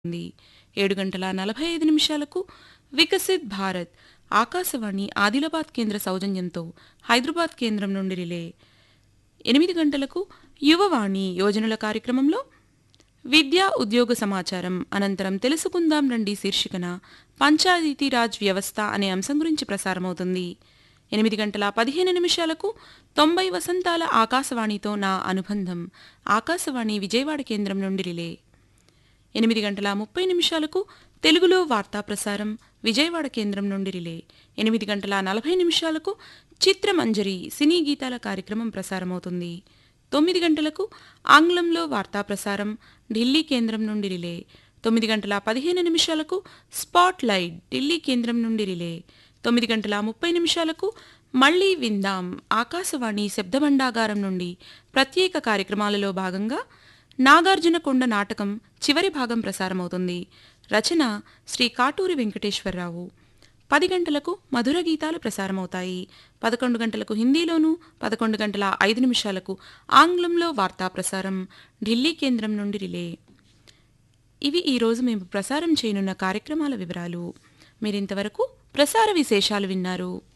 ఉంది ఏడు గంటల నలభై ఐదు నిమిషాలకు వికసిత్ భారత్ ఆకాశవాణి ఆదిలాబాద్ కేంద్ర సౌజన్యంతో హైదరాబాద్ కేంద్రం నుండి రిలే ఎనిమిది గంటలకు యువవాణి యోజనల కార్యక్రమంలో విద్యా ఉద్యోగ సమాచారం అనంతరం తెలుసుకుందాం రండి శీర్షికన పంచాయతీరాజ్ వ్యవస్థ అనే అంశం గురించి ప్రసారమవుతుంది ఎనిమిది గంటల పదిహేను నిమిషాలకు తొంభై వసంతాల ఆకాశవాణితో నా అనుబంధం ఆకాశవాణి విజయవాడ కేంద్రం నుండి రిలే ఎనిమిది గంటల ముప్పై నిమిషాలకు తెలుగులో వార్తా ప్రసారం విజయవాడ కేంద్రం నుండి రిలే ఎనిమిది గంటల నలభై నిమిషాలకు చిత్రమంజరి సినీ గీతాల కార్యక్రమం ప్రసారమవుతుంది తొమ్మిది గంటలకు ఆంగ్లంలో వార్తా ప్రసారం ఢిల్లీ కేంద్రం నుండి రిలే తొమ్మిది గంటల పదిహేను నిమిషాలకు స్పాట్ లైట్ ఢిల్లీ కేంద్రం నుండి రిలే తొమ్మిది గంటల ముప్పై నిమిషాలకు మళ్ళీ విందాం ఆకాశవాణి శబ్దభండాగారం నుండి ప్రత్యేక కార్యక్రమాలలో భాగంగా నాగార్జునకొండ నాటకం చివరి భాగం ప్రసారమవుతుంది రచన శ్రీ కాటూరి వెంకటేశ్వరరావు పది గంటలకు మధుర గీతాలు ప్రసారమవుతాయి పదకొండు గంటలకు హిందీలోను పదకొండు గంటల ఐదు నిమిషాలకు ఆంగ్లంలో వార్తా ప్రసారం ఢిల్లీ కేంద్రం నుండి రిలే ఇవి ఈరోజు మేము ప్రసారం చేయనున్న కార్యక్రమాల వివరాలు మీరింతవరకు ప్రసార విశేషాలు విన్నారు